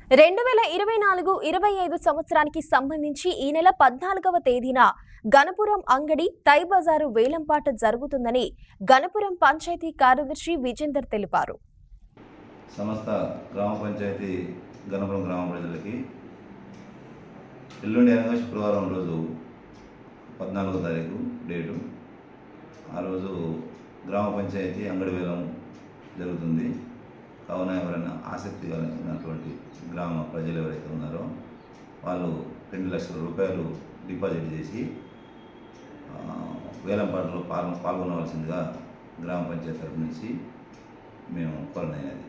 రెండు వేల ఇరవై నాలుగు ఇరవై ఐదు సంవత్సరానికి సంబంధించి ఈ నెల పద్నాలుగవ తేదీన గణపురం అంగడి తై బజారు వేలంపాట జరుగుతుందని గణపురం పంచాయతీ కార్యదర్శి విజేందర్ తెలిపారు సమస్త గ్రామ పంచాయతీ గణపురం గ్రామ ప్రజలకి ఎల్లుండి అనగా శుక్రవారం రోజు పద్నాలుగో తారీఖు డేటు ఆ రోజు గ్రామ పంచాయతీ అంగడి వేలం జరుగుతుంది కావున ఎవరైనా ఆసక్తి కలిగినటువంటి గ్రామ ప్రజలు ఎవరైతే ఉన్నారో వాళ్ళు రెండు లక్షల రూపాయలు డిపాజిట్ చేసి ఆ, వేలంపాటలో పాల్గొ పాల్గొనవలసిందిగా గ్రామ పంచాయతీ తరపు నుంచి మేము కోరనైనది